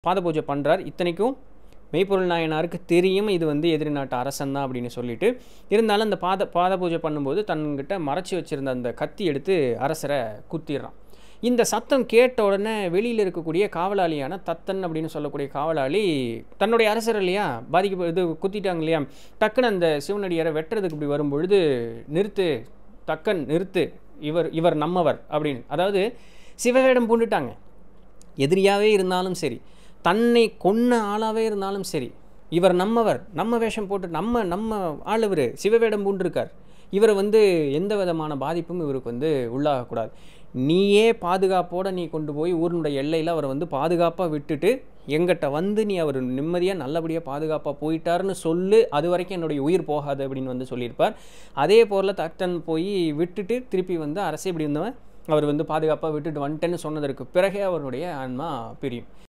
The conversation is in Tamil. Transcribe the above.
பாத பூஜை பண்ணுறார் இத்தனைக்கும் மெய்ப்பொருள் நாயனாருக்கு தெரியும் இது வந்து எதிரி நாட்டு அரசன் தான் அப்படின்னு சொல்லிட்டு இருந்தாலும் அந்த பாத பாத பூஜை பண்ணும்போது தன்கிட்ட மறைச்சி வச்சிருந்த அந்த கத்தி எடுத்து அரசரை குத்திடுறான் இந்த சத்தம் கேட்ட உடனே வெளியில் இருக்கக்கூடிய காவலாளியான தத்தன் அப்படின்னு சொல்லக்கூடிய காவலாளி தன்னுடைய அரசர் இல்லையா பாதிக்க இது குத்திட்டாங்க இல்லையா டக்குன்னு அந்த சிவனடியாரை வெட்டுறதுக்கு இப்படி வரும்பொழுது நிறுத்து தக்கன் நிறுத்து இவர் இவர் நம்மவர் அப்படின்னு அதாவது சிவவேடம் பூண்டுட்டாங்க எதிரியாகவே இருந்தாலும் சரி தன்னை கொன்ன ஆளாகவே இருந்தாலும் சரி இவர் நம்மவர் நம்ம வேஷம் போட்டு நம்ம நம்ம ஆள் இவர் சிவவேடம் பூண்டிருக்கார் இவரை வந்து எந்த விதமான பாதிப்பும் இவருக்கு வந்து உள்ளாகக்கூடாது நீயே பாதுகாப்போடு நீ கொண்டு போய் ஊரினுடைய எல்லையில் அவரை வந்து பாதுகாப்பாக விட்டுட்டு எங்கிட்ட வந்து நீ அவர் நிம்மதியாக நல்லபடியாக பாதுகாப்பாக போயிட்டாருன்னு சொல்லு அது வரைக்கும் என்னுடைய உயிர் போகாது அப்படின்னு வந்து சொல்லியிருப்பார் அதே போல் தட்டன் போய் விட்டுட்டு திருப்பி வந்து அரசு இப்படி இருந்தவன் அவர் வந்து பாதுகாப்பாக விட்டுட்டு வந்துட்டேன்னு சொன்னதற்கு பிறகே அவருடைய ஆன்மா பிரியும்